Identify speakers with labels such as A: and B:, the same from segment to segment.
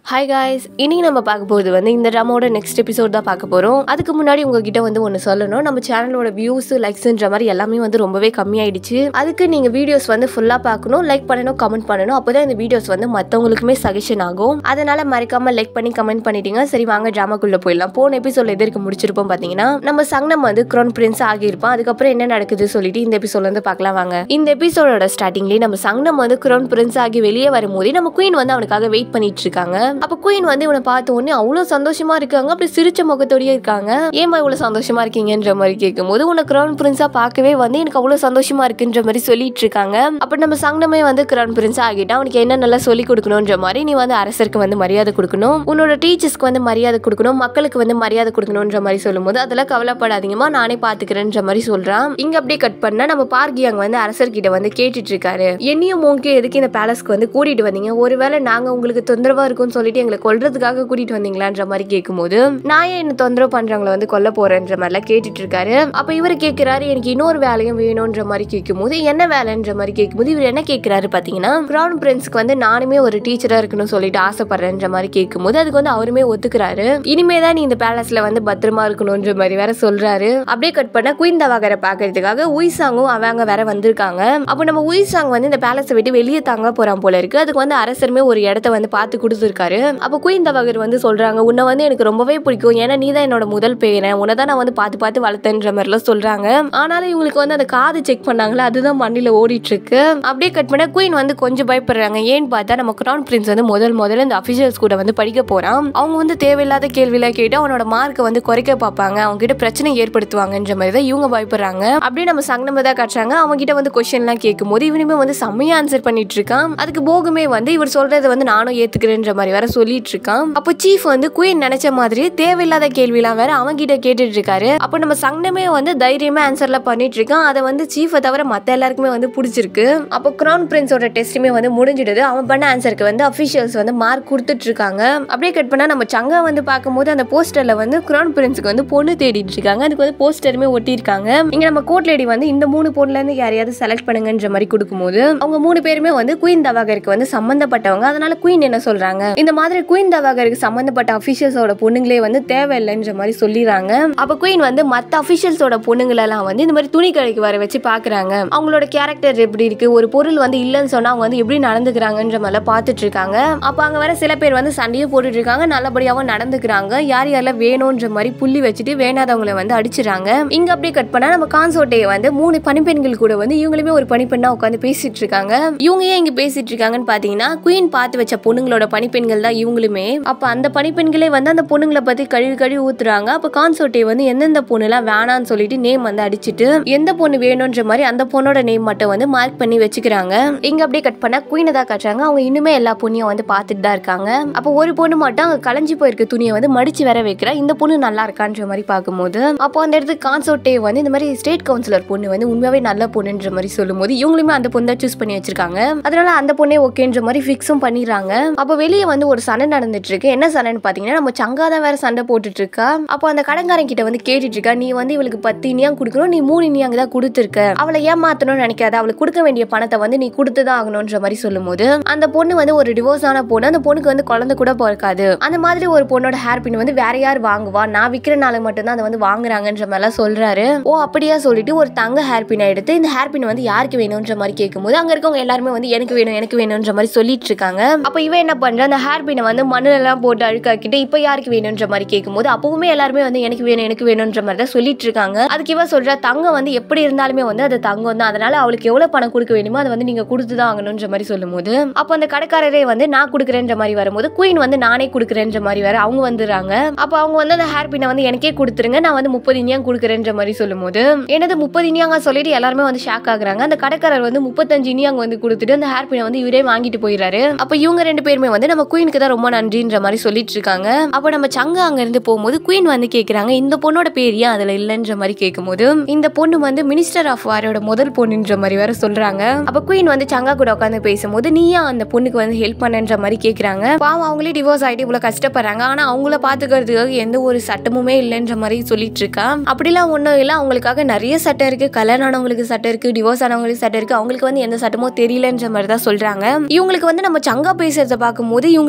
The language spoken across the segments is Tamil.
A: ஹாய் காய்ஸ் இன்னைக்கு நம்ம பார்க்க போகிறது வந்து இந்த ட்ராமாவோட நெக்ஸ்ட் எபிசோட் தான் பார்க்க போகிறோம் அதுக்கு முன்னாடி உங்ககிட்ட வந்து ஒன்று சொல்லணும் நம்ம சேனலோட வியூஸ் லைக்ஸ்ன்ற மாதிரி எல்லாமே வந்து ரொம்பவே கம்மியாயிடுச்சு அதுக்கு நீங்கள் வீடியோஸ் வந்து ஃபுல்லாக பார்க்கணும் லைக் பண்ணணும் கமெண்ட் பண்ணணும் அப்போ தான் இந்த வீடியோஸ் வந்து மற்றவங்களுக்குமே சஜஷன் ஆகும் அதனால மறக்காம லைக் பண்ணி கமெண்ட் பண்ணிட்டீங்க சரி வாங்க ட்ராமாக்குள்ளே போயிடலாம் போன எபிசோட்ல எதற்கு முடிச்சிருப்போம் பார்த்தீங்கன்னா நம்ம சங்னம் வந்து க்ரோன் பிரின்ஸ் ஆகியிருப்பான் அதுக்கப்புறம் என்ன நடக்குது சொல்லிட்டு இந்த எபிசோட்ல இருந்து பார்க்கலாம் வாங்க இந்த எபிசோடோட ஸ்டார்டிங்லேயே நம்ம சங்னம் வந்து க்ரோன் பிரின்ஸ் ஆகி வெளியே வரும்போதே நம்ம குயின் வந்து அவனுக்காக வெயிட் பண்ணிட்டு இருக்காங்க அப்ப குயின் வந்து இவனை பார்த்த உடனே அவ்வளவு சந்தோஷமா இருக்காங்க அப்படி சிரிச்ச முகத்தோடயே இருக்காங்க ஏமா இவ்வளவு சந்தோஷமா இருக்கீங்கன்ற மாதிரி கேட்கும்போது உன்னை கிரவுன் பிரின்ஸா பார்க்கவே வந்து எனக்கு அவ்வளவு சந்தோஷமா இருக்குன்ற மாதிரி சொல்லிட்டு இருக்காங்க அப்ப நம்ம சங்கமே வந்து கிரவுன் பிரின்ஸ் ஆகிட்டா அவனுக்கு என்ன நல்லா சொல்லி கொடுக்கணும்ன்ற மாதிரி நீ வந்து அரசருக்கு வந்து மரியாதை கொடுக்கணும் உன்னோட டீச்சர்ஸ்க்கு வந்து மரியாதை கொடுக்கணும் மக்களுக்கு வந்து மரியாதை கொடுக்கணும்ன்ற மாதிரி சொல்லும்போது அதெல்லாம் கவலைப்படாதீங்கம்மா நானே பாத்துக்கிறேன்ற மாதிரி சொல்றான் இங்க அப்படியே கட் பண்ணா நம்ம பார்கி அங்க வந்து அரசர்கிட்ட வந்து கேட்டுட்டு இருக்காரு என்னையும் மோங்கே எதுக்கு இந்த பேலஸ்க்கு வந்து கூட்டிட்டு வந்தீங்க ஒருவேளை நாங்க உங்களுக்கு தொந்தரவா இருக்கும்னு சொல்லிட்டு எங்களை கொல்றதுக்காக கூட்டிட்டு வந்தீங்களான்ற மாதிரி கேட்கும்போது நான் ஏன் என்ன தொந்தரவு பண்றவங்களை வந்து கொல்ல போறேன்ற மாதிரிலாம் கேட்டுட்டு இருக்காரு அப்ப இவர் கேட்கிறாரு எனக்கு இன்னொரு வேலையும் வேணும்ன்ற மாதிரி கேட்கும்போது என்ன வேலைன்ற மாதிரி கேட்கும்போது இவர் என்ன கேட்கிறாரு பாத்தீங்கன்னா கிரவுன் பிரின்ஸ்க்கு வந்து நானுமே ஒரு டீச்சரா இருக்கணும்னு சொல்லிட்டு ஆசைப்படுறேன்ற மாதிரி கேட்கும்போது அதுக்கு வந்து அவருமே ஒத்துக்கிறாரு இனிமே தான் நீ இந்த பேலஸ்ல வந்து பத்திரமா இருக்கணும்ன்ற மாதிரி வேற சொல்றாரு அப்படியே கட் பண்ண குயின் தவாகரை பாக்குறதுக்காக உயிசாங்கும் அவங்க வேற வந்திருக்காங்க அப்போ நம்ம உயிசாங் வந்து இந்த பேலஸை விட்டு வெளியே தாங்க போறான் போல இருக்கு அதுக்கு வந்து அரசருமே ஒரு இடத்த வந்து பார்த்து கொடுத்துருக்காரு அப்போ குயின் தவாகர் வந்து சொல்றாங்க உன்னை வந்து எனக்கு ரொம்பவே பிடிக்கும் ஏன்னா நீ தான் என்னோட முதல் பேரன் உன்னை தான் நான் வந்து பார்த்து பார்த்து வளர்த்தேன்ற மாதிரிலாம் சொல்றாங்க ஆனாலும் இவங்களுக்கு வந்து அந்த காது செக் பண்ணாங்களா அதுதான் மண்ணில ஓடிட்டு இருக்கு அப்படியே கட் பண்ண குயின் வந்து கொஞ்சம் பயப்படுறாங்க ஏன்னு பார்த்தா நம்ம கிரவுன் பிரின்ஸ் வந்து முதல் முதல்ல இந்த அபிஷியல்ஸ் கூட வந்து படிக்க போறான் அவங்க வந்து தேவையில்லாத கேள்வியெல்லாம் கேட்டு அவனோட மார்க்கை வந்து குறைக்க பார்ப்பாங்க அவங்க கிட்ட பிரச்சனை ஏற்படுத்துவாங்கன்ற மாதிரி தான் இவங்க பயப்படுறாங்க அப்படியே நம்ம சங்கனமே தான் காட்டுறாங்க அவங்க கிட்ட வந்து கொஸ்டின்லாம் கேட்கும்போது இவனுமே வந்து செம்மையா ஆன்சர் பண்ணிட்டு இருக்கான் அதுக்கு போகுமே வந்து இவர் சொல்றதை வந்து நானும் ஏத்துக்கிறேன்ற மாதிரி வேற சொல்லிட்டு இருக்கான் அப்போ சீஃப் வந்து குயின் நினைச்ச மாதிரி தேவையில்லாத கேள்விலாம் வேற அவங்க கிட்ட கேட்டுட்டு இருக்காரு அப்போ நம்ம சங்கனமே வந்து தைரியமா ஆன்சர்லாம் பண்ணிட்டு இருக்கான் அதை வந்து சீஃபை தவிர மத்த எல்லாருக்குமே வந்து பிடிச்சிருக்கு அப்போ கிரவுன் பிரின்ஸோட டெஸ்ட்டுமே வந்து முடிஞ்சிடுது அவன் பண்ண ஆன்சருக்கு வந்து அஃபிஷியல்ஸ் வந்து மார்க் கொடுத்துட்டு இருக்காங்க அப்படியே கட் பண்ணா நம்ம சங்கா வந்து பார்க்கும்போது அந்த போஸ்டர்ல வந்து கிரவுன் பிரின்ஸுக்கு வந்து பொண்ணு தேடிட்டு இருக்காங்க அதுக்கு வந்து போஸ்டருமே ஒட்டியிருக்காங்க இங்க நம்ம கோர்ட் லேடி வந்து இந்த மூணு பொண்ணுல இருந்து யாரையாவது செலக்ட் பண்ணுங்கன்ற மாதிரி கொடுக்கும்போது அவங்க மூணு பேருமே வந்து குயின் தவாகருக்கு வந்து சம்பந்தப்பட்டவங்க அதனால குயின் என்ன சொல்றாங்க இந்த மாதிரி குயின் தவாகருக்கு சம்பந்தப்பட்ட அபிஷியல்ஸோட பொண்ணுங்களே வந்து தேவையில்லைன்ற மாதிரி சொல்லிடுறாங்க அப்ப குயின் வந்து மத்த அபிஷியல்ஸோட பொண்ணுங்களெல்லாம் வந்து இந்த மாதிரி துணி கடைக்கு வர வச்சு பாக்குறாங்க அவங்களோட கேரக்டர் எப்படி இருக்கு ஒரு பொருள் வந்து இல்லைன்னு சொன்னா அவங்க வந்து எப்படி நடந்துக்கிறாங்கன்ற மாதிரி பார்த்துட்டு இருக்காங்க அப்ப அங்க வர சில பேர் வந்து சண்டையும் போட்டுட்டு இருக்காங்க நல்லபடியாவும் நடந்துக்கிறாங்க யார் யாரெல்லாம் வேணும்ன்ற மாதிரி புள்ளி வச்சுட்டு வேணாதவங்களை வந்து அடிச்சிடறாங்க இங்க அப்படியே கட் பண்ணா நம்ம கான்சோட்டையை வந்து மூணு பனிப்பெண்கள் கூட வந்து இவங்களுமே ஒரு பனிப்பெண்ணா உட்காந்து பேசிட்டு இருக்காங்க இவங்க ஏன் இங்க பேசிட்டு இருக்காங்கன்னு பாத்தீங்கன்னா குயின் பார்த்து வச்ச பொண்ணுங்களோட பனிப்பெண்கள் தான் இவங்களுமே அப்ப அந்த பனிப்பெண்களே வந்து அந்த பொண்ணுங்களை பத்தி கழுவி கழுவி ஊத்துறாங்க அப்ப கான்சோட்டை வந்து எந்தெந்த பொண்ணுலாம் வேணான்னு சொல்லிட்டு நேம் வந்து அடிச்சிட்டு எந்த பொண்ணு வேணும்ன்ற மாதிரி அந்த பொண்ணோட நேம் மட்டும் வந்து மார்க் பண்ணி வச்சுக்கிறாங்க இங்க அப்படியே கட் பண்ணா குயினை தான் காட்டுறாங்க அவங்க இன்னுமே எல்லா பொண்ணையும் வந்து பார்த்துட்டு தான் இருக்காங்க அப்போ ஒரு பொண்ணு மட்டும் அங்க களைஞ்சு போயிருக்க துணியை வந்து மடிச்சு வர வைக்கிறா இந்த பொண்ணு நல்லா இருக்கான்ற மாதிரி பார்க்கும்போது அப்போ அந்த இடத்துக்கு கான்சோட்டே வந்து இந்த மாதிரி ஸ்டேட் கவுன்சிலர் பொண்ணு வந்து உண்மையாவே நல்ல பொண்ணுன்ற மாதிரி சொல்லும்போது இவங்களுமே அந்த பொண்ணை சூஸ் பண்ணி வச்சிருக்காங்க அதனால அந்த பொண்ணே ஓகேன்ற மாதிரி ஃபிக்ஸும் பண்ணிடுறாங்க அப்போ வெளியே வந்து ஒரு சண்டை நடந்துட்டு இருக்கு என்ன சண்டைன்னு பாத்தீங்கன்னா நம்ம சங்காதான் வேற சண்டை போட்டுட்டு இருக்கா அப்போ அந்த கடங்காரன் கிட்ட வந்து கேட்டுட்டு இருக்கா நீ வந்து இவளுக்கு பத்து இனியாங் கொடுக்கணும் நீ மூணு இனியாங்க தான் கொடுத்துருக்க அவளை ஏமாத்தணும்னு நினைக்காத அவளுக்கு கொடுக்க வேண்டிய பணத்தை வந்து நீ கொடுத்துதான் ஆகணும்ன்ற மாதிரி சொல்லும்போது அந்த பொண்ணு வந்து ஒரு டிவோர்ஸ் ஆன பொண்ணு அந்த பொண்ணுக்கு வந்து குழந்தை கூட பிறக்காது அந்த மாதிரி ஒரு பொண்ணோட ஹேர் பின் வந்து வேற யார் வாங்குவா நான் விற்கிறனால மட்டும்தான் அதை வந்து வாங்குறாங்கன்ற மாதிரிலாம் சொல்றாரு ஓ அப்படியா சொல்லிட்டு ஒரு தங்க ஹேர் பின் எடுத்து இந்த ஹேர் பின் வந்து யாருக்கு வேணும்ன்ற மாதிரி கேட்கும்போது அங்க இருக்கவங்க எல்லாருமே வந்து எனக்கு வேணும் எனக்கு வேணும்ன்ற மாதிரி சொல்லிட்டு இருக்காங்க அப்ப இவன் என்ன பண்ற அந்த ஹேர் பின்னை வந்து மண்ணுல எல்லாம் போட்டு அழுக்காக்கிட்டு இப்ப யாருக்கு வேணும்ன்ற மாதிரி கேட்கும்போது அப்பவுமே எல்லாருமே வந்து எனக்கு வேணும் எனக்கு வேணும்ன்ற மாதிரி தான் சொல்லிட்டு இருக்காங்க அதுக்கு இவ சொல்றா தங்கம் வந்து எப்படி இருந்தாலுமே வந்து அது தங்கம் தான் அதனால அவளுக்கு எவ்வளவு பணம் கொடுக்க வேணுமோ அதை வந்து நீங்க கொடுத்துதான் ஆகணும்ன்ற மாதிரி சொல்லும்போது அப்போ அந்த கடைக்காரரே வந்து நான் கொடுக்குறேன்ற மாதிரி வரும்போது குயின் வந்து நானே கொடுக்குறேன்ற மாதிரி வேற அவங்க வந்துடுறாங்க அப்போ அவங்க வந்து அந்த ஹேர் பின்னை வந்து எனக்கே கொடுத்துருங்க நான் வந்து முப்பது இனியாங்க கொடுக்குறேன்ற மாதிரி சொல்லும்போது எனது முப்பது இனியாங்க சொல்லிட்டு எல்லாருமே வந்து ஷாக் ஆகுறாங்க அந்த கடைக்காரர் வந்து முப்பத்தஞ்சு இனியாங்க வந்து கொடுத்துட்டு அந்த ஹேர் பின்னை வந்து இவரே வாங்கிட்டு போயிடுறாரு அப்போ இவங்க ரெண்டு பேருமே வந்து நம்ம குயினுக்கு தான் ரொம்ப நன்றின்ற மாதிரி சொல்லிட்டு இருக்காங்க அப்போ நம்ம சங்க அங்க இருந்து போகும்போது குயின் வந்து கேக்குறாங்க இந்த பொண்ணோட பேர் ஏன் அதுல இல்லைன்ற மாதிரி கேட்கும்போது இந்த பொண்ணு வந்து மினிஸ்டர் ஆஃப் வாரோட முதல் பொண்ணுன்ற மாதிரி வேற சொல்றாங்க அப்ப குயின் வந்து சங்கா கூட உட்காந்து பேசும்போது நீ ஏன் அந்த பொண்ணுக்கு வந்து ஹெல்ப் பண்ணன்ற மாதிரி கேக்குறாங்க பாவம் அவங்களே டிவோர்ஸ் ஆயிட்டு இவ்வளவு கஷ்டப்படுறாங்க ஆனா அவங்கள பாத்துக்கிறதுக்காக எந்த ஒரு சட்டமுமே இல்லைன்ற மாதிரி சொல்லிட்டு இருக்கா அப்படிலாம் ஒண்ணும் இல்ல அவங்களுக்காக நிறைய சட்டம் இருக்கு கல்யாணம் ஆனவங்களுக்கு சட்டம் இருக்கு டிவோர்ஸ் ஆனவங்களுக்கு சட்டம் இருக்கு அவங்களுக்கு வந்து எந்த சட்டமும் தெரியலன்ற மாதிரி தான் சொல்றாங்க இவங்களுக்கு வந்து நம்ம சங்கா பேசுறத பார்க்கும்போது இவங்களுக்கு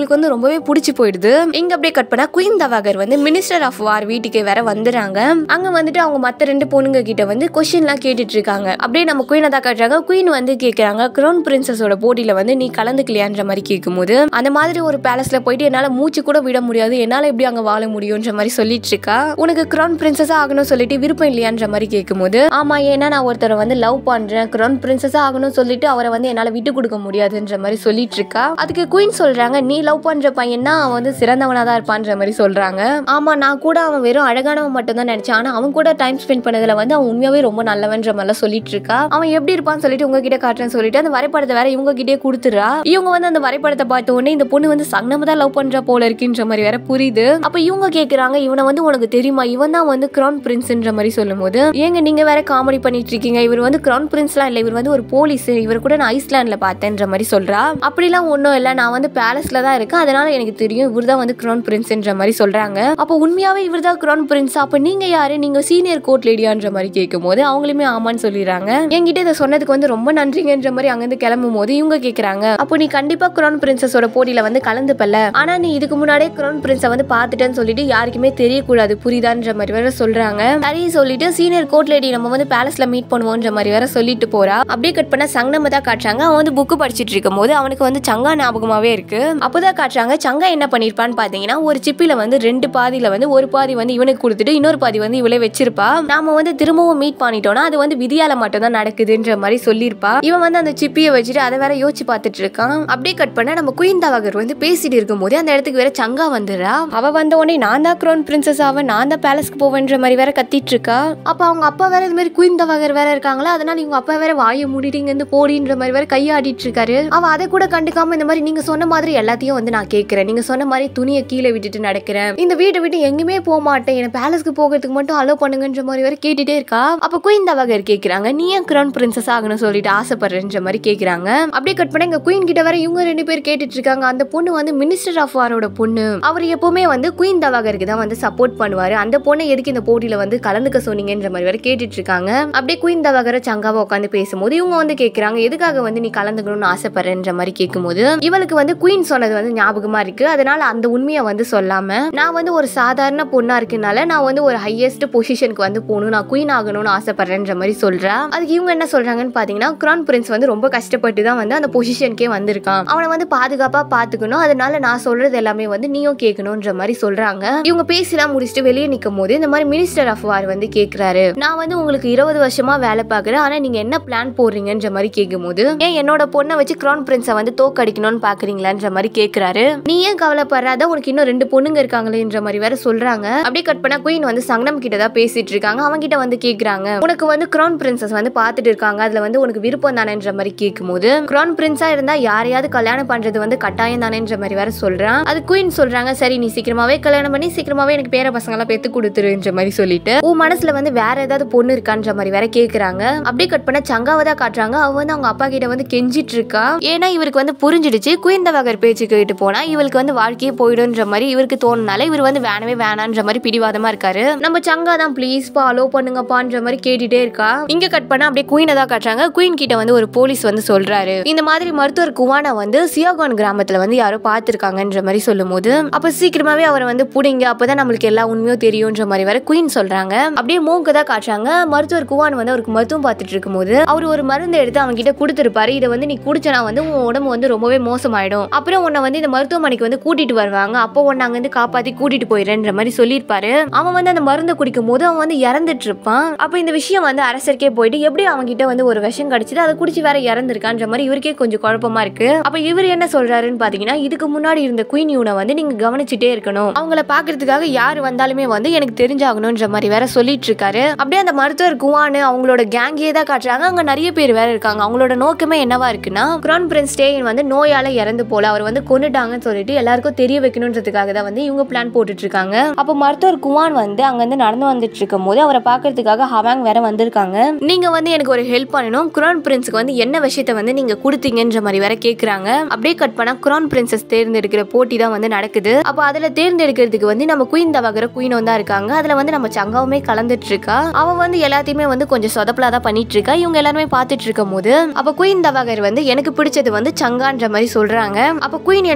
A: இவளுக்கு வந்து ரொம்பவே பிடிச்சி போயிடுது இங்க அப்படியே கட் பண்ணா குயின் தவாகர் வந்து மினிஸ்டர் ஆஃப் வார் வீட்டுக்கு வேற வந்துடுறாங்க அங்க வந்துட்டு அவங்க மத்த ரெண்டு பொண்ணுங்க கிட்ட வந்து கொஸ்டின்லாம் கேட்டுட்டு இருக்காங்க அப்படியே நம்ம குயினை தான் காட்டுறாங்க குயின் வந்து கேக்குறாங்க க்ரௌன் பிரின்சஸோட போட்டியில வந்து நீ கலந்துக்கலையான்ற மாதிரி கேட்கும்போது அந்த மாதிரி ஒரு பேலஸ்ல போயிட்டு என்னால மூச்சு கூட விட முடியாது என்னால எப்படி அங்க வாழ முடியும்ன்ற மாதிரி சொல்லிட்டு இருக்கா உனக்கு க்ரௌன் பிரின்சஸா ஆகணும் சொல்லிட்டு விருப்பம் இல்லையான்ற மாதிரி கேட்கும்போது ஆமா ஏன்னா நான் ஒருத்தரை வந்து லவ் பண்றேன் க்ரௌன் பிரின்சஸா ஆகணும் சொல்லிட்டு அவரை வந்து என்னால விட்டு கொடுக்க முடியாதுன்ற மாதிரி சொல்லிட்டு இருக்கா அதுக்கு குயின் சொல்றாங்க நீ லவ் பண்ற பையன்னா அவன் வந்து சிறந்தவனா தான் இருப்பான்ற மாதிரி சொல்றாங்க ஆமா நான் கூட அவன் வெறும் அழகானவன் மட்டும் தான் நினைச்சேன் ஆனா அவன் கூட டைம் ஸ்பெண்ட் பண்ணதுல வந்து அவன் உண்மையாவே ரொம்ப நல்லவன்ற மாதிரிலாம் சொல்லிட்டு இருக்கா அவன் எப்படி இருப்பான்னு சொல்லிட்டு உங்ககிட்ட காட்டுறேன்னு சொல்லிட்டு அந்த வரைபடத்தை வேற இவங்க கிட்டே கொடுத்துறா இவங்க வந்து அந்த வரைபடத்தை பார்த்த உடனே இந்த பொண்ணு வந்து சங்கம தான் லவ் பண்ற போல இருக்குன்ற மாதிரி வேற புரியுது அப்ப இவங்க கேக்குறாங்க இவனை வந்து உனக்கு தெரியுமா இவன் தான் வந்து கிரவுன் பிரின்ஸ்ன்ற மாதிரி சொல்லும்போது ஏங்க நீங்க வேற காமெடி பண்ணிட்டு இருக்கீங்க இவர் வந்து கிரவுன் பிரின்ஸ்லாம் இல்ல இவர் வந்து ஒரு போலீஸ் இவர் கூட நான் ஐஸ்லாண்ட்ல பார்த்தேன்ற மாதிரி சொல்றா அப்படிலாம் ஒன்றும் இல்லை நான் வந்து பேலஸ்ல தான் இருக்கேன் அதனால எனக்கு தெரியும் இவர் தான் வந்து கிரவுன் பிரின்ஸ்ன்ற மாதிரி சொல்றாங்க அப்போ உண்மையாவே இவர் தான் கிரவுன் பிரின்ஸ் அப்போ நீங்க யாரு நீங்க சீனியர் கோர்ட் லேடியான்ற மாதிரி கேட்கும் போது அவங்களுமே ஆமான்னு சொல்லிடுறாங்க என்கிட்ட இதை சொன்னதுக்கு வந்து ரொம்ப நன்றிங்கன்ற மாதிரி அங்கிருந்து கிளம்பும் போது இவங்க கேக்குறாங்க அப்போ நீ கண்டிப்பா கிரவுன் பிரின்சஸோட போட்டியில வந்து கலந்துப்பல்ல ஆனா நீ இதுக்கு முன்னாடியே கிரவுன் பிரின்ஸை வந்து பார்த்துட்டேன்னு சொல்லிட்டு யாருக்குமே தெரியக்கூடாது புரியுதான்ற மாதிரி வேற சொல்றாங்க சரி சொல்லிட்டு சீனியர் கோர்ட் லேடி நம்ம வந்து பேலஸ்ல மீட் பண்ணுவோன்ற மாதிரி வேற சொல்லிட்டு போறா அப்படியே கட் பண்ண சங்கம் தான் காட்டுறாங்க அவன் வந்து புக்கு படிச்சிட்டு இருக்கும் போது அவனுக்கு வந்து சங்கா ஞாபகமாவே இருக்கு அப்போதான் காட்டுறாங்க சங்கா என்ன பண்ணிருப்பான்னு பாத்தீங்கன்னா ஒரு சிப்பில வந்து ரெண்டு பாதியில வந்து ஒரு பாதி வந்து இவனுக்கு கொடுத்துட்டு இன்னொரு பாதி வந்து இவளே வச்சிருப்பா நாம வந்து திரும்பவும் மீட் பண்ணிட்டோம்னா அது வந்து விதியால மட்டும் தான் நடக்குதுன்ற மாதிரி சொல்லியிருப்பா இவன் வந்து அந்த சிப்பியை வச்சுட்டு அதை வேற யோசிச்சு பார்த்துட்டு இருக்கான் அப்படியே கட் பண்ண நம்ம குயின் தவகர் வந்து பேசிட்டு இருக்கும்போது அந்த இடத்துக்கு வேற சங்கா வந்துடுறா அவ வந்த உடனே நான் தான் க்ரௌன் பிரின்சஸ் ஆவன் நான் தான் பேலஸ்க்கு போவேன்ற மாதிரி வேற கத்திட்டு இருக்கா அப்ப அவங்க அப்பா வேற இது மாதிரி குயின் தவகர் வேற இருக்காங்களா அதனால இவங்க அப்பா வேற வாயை மூடிட்டு இங்க இருந்து போடின்ற மாதிரி வேற கையாடிட்டு இருக்காரு அவ அதை கூட கண்டுக்காம இந்த மாதிரி நீங்க சொன்ன மாதிரி எல்லாத்தையும் வந்து நான் கேட்கிறேன் நீங்க சொன்ன மாதிரி துணியை கீழே விட்டுட்டு நடக்கிறேன் இந்த வீட்டை விட்டு எங்கேயுமே போக மாட்டேன் என்ன பேலஸ்க்கு போகிறதுக்கு மட்டும் அலோவ் பண்ணுங்கன்ற மாதிரி வேற கேட்டுட்டே இருக்கா அப்ப குயின் தவகர் கேக்குறாங்க நீ ஏன் கிரவுன் பிரின்சஸ் ஆகணும் சொல்லிட்டு ஆசைப்படுறேன்ற மாதிரி கேக்குறாங்க அப்படியே கட் பண்ண எங்க குயின் கிட்ட வேற இவங்க ரெண்டு பேர் கேட்டுட்டு இருக்காங்க அந்த பொண்ணு வந்து மினிஸ்டர் ஆஃப் வாரோட பொண்ணு அவர் எப்பவுமே வந்து குயின் தவாகருக்கு தான் வந்து சப்போர்ட் பண்ணுவாரு அந்த பொண்ணை எதுக்கு இந்த போட்டியில வந்து கலந்துக்க சொன்னீங்கன்ற மாதிரி வேற கேட்டுட்டு இருக்காங்க அப்படியே குயின் தவாகர சங்காவை உட்காந்து பேசும்போது இவங்க வந்து கேக்குறாங்க எதுக்காக வந்து நீ கலந்துக்கணும்னு ஆசைப்படுறேன்ற மாதிரி கேட்கும்போது இவளுக்கு வந்து குயின் சொன்னது வந்து ஞாபகமா இருக்கு அதனால அந்த உண்மையை வந்து சொல்லாம நான் வந்து ஒரு சாதாரண பொண்ணா இருக்கனால நான் வந்து ஒரு ஹையஸ்ட் பொசிஷனுக்கு வந்து போகணும் நான் குயின் ஆகணும்னு ஆசைப்படுறேன்ற மாதிரி சொல்றா அதுக்கு இவங்க என்ன சொல்றாங்கன்னு பாத்தீங்கன்னா கிரான் பிரின்ஸ் வந்து ரொம்ப கஷ்டப்பட்டு தான் வந்து அந்த பொசிஷனுக்கே வந்திருக்கான் அவனை வந்து பாதுகாப்பா பாத்துக்கணும் அதனால நான் சொல்றது எல்லாமே வந்து நீயும் கேட்கணும்ன்ற மாதிரி சொல்றாங்க இவங்க பேசிலாம் முடிச்சுட்டு வெளியே நிற்கும் போது இந்த மாதிரி மினிஸ்டர் ஆஃப் வார் வந்து கேக்குறாரு நான் வந்து உங்களுக்கு இருபது வருஷமா வேலை பார்க்குறேன் ஆனா நீங்க என்ன பிளான் போடுறீங்கன்ற மாதிரி கேட்கும்போது ஏன் என்னோட பொண்ணை வச்சு கிரான் பிரின்ஸை வந்து தோக்கடிக்கணும்னு பாக்குறீங்களான்ற மாதிரி கேக்குறாரு நீ ஏன் கவலைப்படுறாத உனக்கு இன்னும் ரெண்டு பொண்ணுங்க இருக்காங்களேன்ற மாதிரி வேற சொல்றாங்க அப்படியே கட் பண்ணா குயின் வந்து சங்னம் கிட்ட தான் பேசிட்டு இருக்காங்க அவங்க கிட்ட வந்து கேக்குறாங்க உனக்கு வந்து கிரான் பிரின்சஸ் வந்து பார்த்துட்டு இருக்காங்க அதுல வந்து உனக்கு விருப்பம் தானேன்ற மாதிரி கேட்கும்போது கிரான் பிரின்ஸா இருந்தா யாரையாவது கல்யாணம் பண்றது வந்து கட்டாயம் தானேன்ற மாதிரி வேற சொல்றான் அது குயின் சொல்றாங்க சரி நீ சீக்கிரமாவே கல்யாணம் பண்ணி சீக்கிரமாவே எனக்கு பேர பசங்க எல்லாம் பெத்து கொடுத்துருன்ற மாதிரி சொல்லிட்டு உன் மனசுல வந்து வேற ஏதாவது பொண்ணு இருக்கான்ற மாதிரி வேற கேக்குறாங்க அப்படியே கட் பண்ண சங்காவை தான் காட்டுறாங்க அவ வந்து அவங்க அப்பா கிட்ட வந்து கெஞ்சிட்டு இருக்கா ஏன்னா இவருக்கு வந்து புரிஞ்சிடுச்சு குயிந்தவகர் பேச்சு கேட்டு போனா இவளுக்கு வந்து வாழ்க்கையே போயிடும்ன்ற மாதிரி இவருக்கு தோணுனால இவர் வந்து வேணவே வேணான்ற மாதிரி பிடிவாதமா இருக்காரு நம்ம சங்கா தான் ப்ளீஸ் பா அலோ பண்ணுங்கப்பான்ற மாதிரி கேட்டுட்டே இருக்கா இங்க கட் பண்ண அப்படியே குயினை தான் காட்டுறாங்க குயின் கிட்ட வந்து ஒரு போலீஸ் வந்து சொல்றாரு இந்த மாதிரி மருத்துவர் குவானா வந்து சியாகான் கிராமத்துல வந்து யாரோ பார்த்திருக்காங்கன்ற மாதிரி சொல்லும்போது அப்ப சீக்கிரமாவே அவரை வந்து புடிங்க அப்பதான் நம்மளுக்கு எல்லா உண்மையும் தெரியும்ன்ற மாதிரி வர குயின் சொல்றாங்க அப்படியே மூக்கு தான் காட்டுறாங்க மருத்துவர் குவான் வந்து அவருக்கு மருத்துவம் பார்த்துட்டு இருக்கும்போது அவர் ஒரு மருந்து எடுத்து அவங்க கிட்ட கொடுத்துருப்பாரு இதை வந்து நீ குடிச்சனா வந்து உன் உடம்பு வந்து ரொம்பவே மோசமாயிடும் அப்புறம் உன்னை வந்து இந்த மருத்துவமனைக்கு வந்து கூட்டிட்டு வருவாங்க அப்போ உன்னை அங்க இருந்து காப்பாத்தி கூட்டிட்டு போயிடுறேன்ற மாதிரி சொல்லியிருப்பாரு அவன் வந்து அந்த மருந்தை குடிக்கும் போது அவன் வந்து இறந்துட்டு இருப்பான் அப்ப இந்த விஷயம் வந்து அரசருக்கே போயிட்டு எப்படி அவங்க கிட்ட வந்து ஒரு விஷம் கிடைச்சது அதை குடிச்சு வேற இறந்துருக்கான்ற மாதிரி இவருக்கே கொஞ்சம் குழப்பமா இருக்கு அப்ப இவர் என்ன சொல்றாருன்னு பாத்தீங்கன்னா இதுக்கு முன்னாடி இருந்த குயின் யூனை வந்து நீங்க கவனிச்சுட்டே இருக்கணும் அவங்கள பாக்குறதுக்காக யார் வந்தாலுமே வந்து எனக்கு தெரிஞ்சாகணும்ன்ற மாதிரி வேற சொல்லிட்டு இருக்காரு அப்படியே அந்த மருத்துவர் குவானு அவங்களோட கேங்கே தான் காட்டுறாங்க அங்க நிறைய பேர் வேற இருக்காங்க அவங்களோட நோக்கமே என்னவா இருக்குன்னா கிரான் பிரின்ஸ் டேயின் வந்து நோயால இறந்து போல அவர் வந்து கொண்டுட்டாங்கன்னு சொல்லிட்டு எல்லாருக்கும் தெரிய வைக்கணுன்றதுக்காக தான் வந்து இவங்க பிளான் போட்டுட்டு இருக்காங்க அப்போ மருத்துவர் குவான் வந்து அங்க இருந்து நடந்து வந்துட்டு இருக்கும் போது அவரை பாக்குறதுக்காக ஹவாங் வேற வந்திருக்காங்க நீங்க வந்து எனக்கு ஒரு ஹெல்ப் பண்ணணும் குரான் பிரின்ஸுக்கு வந்து என்ன விஷயத்த வந்து நீங்க கொடுத்தீங்கன்ற மாதிரி வேற கேக்குறாங்க அப்படியே கட் பண்ணா குரான் பிரின்சஸ் தேர்ந்தெடுக்கிற போட்டி தான் வந்து நடக்குது அப்போ அதுல தேர்ந்தெடுக்கிறதுக்கு வந்து நம்ம குயின் தவகர குயினும் தான் இருக்காங்க அதுல வந்து நம்ம சங்காவுமே கலந்துட்டு இருக்கா அவ வந்து எல்லாத்தையுமே வந்து கொஞ்சம் சொதப்பலா தான் பண்ணிட்டு இருக்கா இவங்க எல்லாருமே பார்த்துட்டு இருக்கும் போது அப்ப குயின் தவகர் வந்து எனக்கு பிடிச்சது வந்து சங்கான்ற மாதிரி சொல்றாங்க அப்ப குயின் என்ன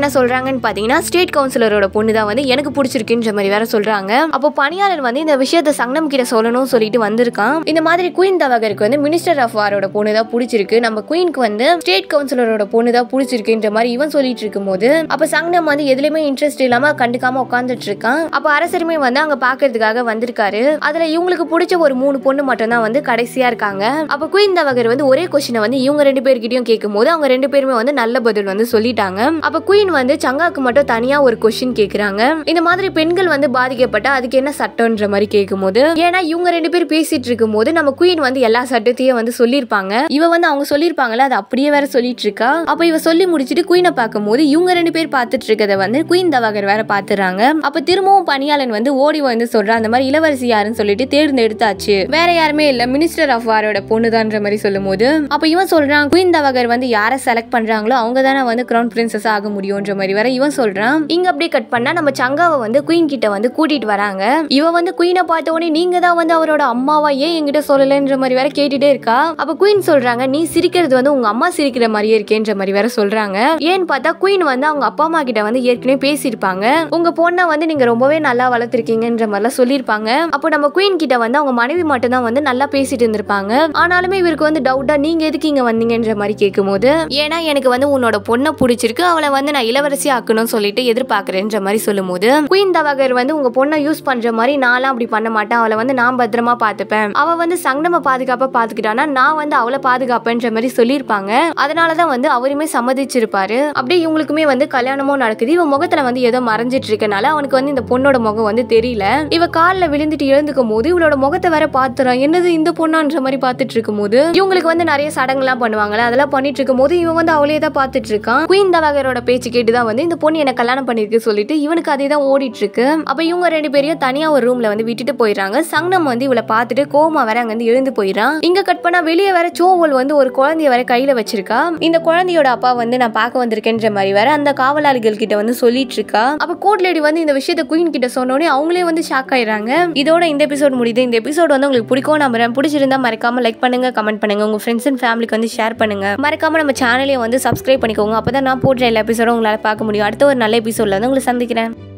A: என்ன சொல்றாங்கன்னு பாத்தீங்கன்னா ஸ்டேட் கவுன்சிலரோட பொண்ணு தான் வந்து எனக்கு பிடிச்சிருக்குன்ற மாதிரி வேற சொல்றாங்க அப்போ பணியாளர் வந்து இந்த விஷயத்த சங்னம் கிட்ட சொல்லணும்னு சொல்லிட்டு வந்திருக்கான் இந்த மாதிரி குயின் தவகருக்கு வந்து மினிஸ்டர் ஆஃப் வாரோட பொண்ணு தான் பிடிச்சிருக்கு நம்ம குயினுக்கு வந்து ஸ்டேட் கவுன்சிலரோட பொண்ணு தான் பிடிச்சிருக்குன்ற மாதிரி இவன் சொல்லிட்டு இருக்கும்போது அப்ப சங்னம் வந்து எதுலயுமே இன்ட்ரெஸ்ட் இல்லாம கண்டுக்காம உட்காந்துட்டு இருக்கான் அப்ப அரசருமே வந்து அங்க பாக்குறதுக்காக வந்திருக்காரு அதுல இவங்களுக்கு பிடிச்ச ஒரு மூணு பொண்ணு மட்டும் தான் வந்து கடைசியா இருக்காங்க அப்ப குயின் தவகர் வந்து ஒரே கொஸ்டினை வந்து இவங்க ரெண்டு பேர்கிட்டயும் கேட்கும்போது அவங்க ரெண்டு பேருமே வந்து நல்ல பதில் வந்து சொல்லிட்டாங்க அப்ப குயின் வந்து சங்காக்கு மட்டும் தனியா ஒரு கொஸ்டின் கேக்குறாங்க இந்த மாதிரி பெண்கள் வந்து பாதிக்கப்பட்டா அதுக்கு என்ன சட்டம்ன்ற மாதிரி கேட்கும்போது ஏன்னா இவங்க ரெண்டு பேர் பேசிட்டு இருக்கும்போது நம்ம குயின் வந்து எல்லா சட்டத்தையும் வந்து சொல்லியிருப்பாங்க இவ வந்து அவங்க சொல்லியிருப்பாங்கல்ல அது அப்படியே வேற சொல்லிட்டு இருக்கா அப்ப இவ சொல்லி முடிச்சிட்டு குயினை பார்க்கும்போது இவங்க ரெண்டு பேர் பார்த்துட்டு இருக்கத வந்து குயின் தவாகர் வேற பாத்துறாங்க அப்ப திரும்பவும் பணியாளன் வந்து ஓடி வந்து சொல்றா அந்த மாதிரி இளவரசி யாருன்னு சொல்லிட்டு தேர்ந்தெடுத்தாச்சு வேற யாருமே இல்ல மினிஸ்டர் ஆஃப் வாரோட பொண்ணுதான்ற மாதிரி சொல்லும்போது அப்ப இவன் சொல்றான் குயின் தவாகர் வந்து யாரை செலக்ட் பண்றாங்களோ அவங்க தானே வந்து கிரவுன் பிரின்சஸ் ஆக முடியும்ன்ற மாதிரி வேற இவன் சொல்றான் இங்க அப்படியே கட் பண்ணா நம்ம சங்காவை வந்து குயின் கிட்ட வந்து கூட்டிட்டு வராங்க இவ வந்து குயினை பார்த்த உடனே நீங்க தான் வந்து அவரோட அம்மாவா ஏன் என்கிட்ட சொல்லலன்ற மாதிரி வேற கேட்டுட்டே இருக்கா அப்ப குயின் சொல்றாங்க நீ சிரிக்கிறது வந்து உங்க அம்மா சிரிக்கிற மாதிரியே இருக்கேன்ற மாதிரி வேற சொல்றாங்க ஏன்னு பார்த்தா குயின் வந்து அவங்க அப்பா அம்மா கிட்ட வந்து ஏற்கனவே பேசியிருப்பாங்க உங்க பொண்ணை வந்து நீங்க ரொம்பவே நல்லா வளர்த்துருக்கீங்கன்ற மாதிரிலாம் சொல்லியிருப்பாங்க அப்போ நம்ம குயின் கிட்ட வந்து அவங்க மனைவி மட்டும் தான் வந்து நல்லா பேசிட்டு இருந்திருப்பாங்க ஆனாலுமே இவருக்கு வந்து டவுட்டா நீங்க எதுக்கு இங்க வந்தீங்கன்ற மாதிரி கேட்கும்போது ஏன்னா எனக்கு வந்து உன்னோட பொண்ணை பிடிச்சிருக்கு அவளை வந்து நான் இளவரசி ஆக்கணும்னு சொல்லிட்டு எதிர்பார்க்கறேன்ற மாதிரி சொல்லும்போது குயின் தவகர் வந்து உங்க பொண்ணை யூஸ் பண்ற மாதிரி நான்லாம் அப்படி பண்ண மாட்டேன் அவளை வந்து நான் பத்திரமா பார்த்துப்பேன் அவ வந்து சங்கடம பாதுகாப்பா பாத்துக்கிட்டானா நான் வந்து அவளை பாதுகாப்பேன்ற மாதிரி சொல்லியிருப்பாங்க அதனாலதான் வந்து அவருமே சம்மதிச்சிருப்பாரு அப்படியே இவங்களுக்குமே வந்து கல்யாணமும் நடக்குது இவ முகத்துல வந்து ஏதோ மறைஞ்சிட்டு இருக்கனால அவனுக்கு வந்து இந்த பொண்ணோட முகம் வந்து தெரியல இவ காலில் விழுந்துட்டு எழுந்துக்கும் போது இவளோட முகத்தை வேற பாத்துறான் என்னது இந்த பொண்ணான்ற மாதிரி பார்த்துட்டு இருக்கும் போது இவங்களுக்கு வந்து நிறைய சடங்குலாம் பண்ணுவாங்கல்ல அதெல்லாம் பண்ணிட்டு இருக்கும் போது இவன் வந்து அவளே தான் பார்த்துட்டு இருக்கான் குயின் தவகரோட பேச்சு கேட்டுதான் வந்து இந்த பொண்ணு என்ன கல்யாணம் பண்ணிருக்கு சொல்லிட்டு இவனுக்கு அதே தான் ஓடிட்டு இருக்கு அப்ப இவங்க ரெண்டு பேரையும் தனியா ஒரு ரூம்ல வந்து விட்டுட்டு போயிடுறாங்க சங்னம் வந்து இவளை பார்த்துட்டு கோமா வேற அங்க வந்து எழுந்து போயிடறான் இங்க கட் பண்ணா வெளியே வேற சோவல் வந்து ஒரு குழந்தைய வேற கையில வச்சிருக்கா இந்த குழந்தையோட அப்பா வந்து நான் பார்க்க வந்திருக்கேன்ற மாதிரி வேற அந்த காவலாளிகள் கிட்ட வந்து சொல்லிட்டு இருக்கா அப்ப கோர்ட் லேடி வந்து இந்த விஷயத்த குயின் கிட்ட சொன்னோடனே அவங்களே வந்து ஷாக் ஆயிடுறாங்க இதோட இந்த எபிசோட் முடியுது இந்த எபிசோட் வந்து உங்களுக்கு பிடிக்கும் நம்புறேன் பிடிச்சிருந்தா மறக்காம லைக் பண்ணுங்க கமெண்ட் பண்ணுங்க உங்க ஃப்ரெண்ட்ஸ் அண்ட் ஃபேமிலிக்கு வந்து ஷேர் பண்ணுங்க மறக்காம நம்ம சேனலையும் வந்து சப்ஸ்கிரைப் பண்ணிக்கோங்க அப்பதான் நான் போடுற எல்லா எபிசோடும் உங்களால பார்க்க முடியும் அடுத்த ஒரு நல்ல எபிசோட்ல வந்து உங்களை சந்திக்கிறேன்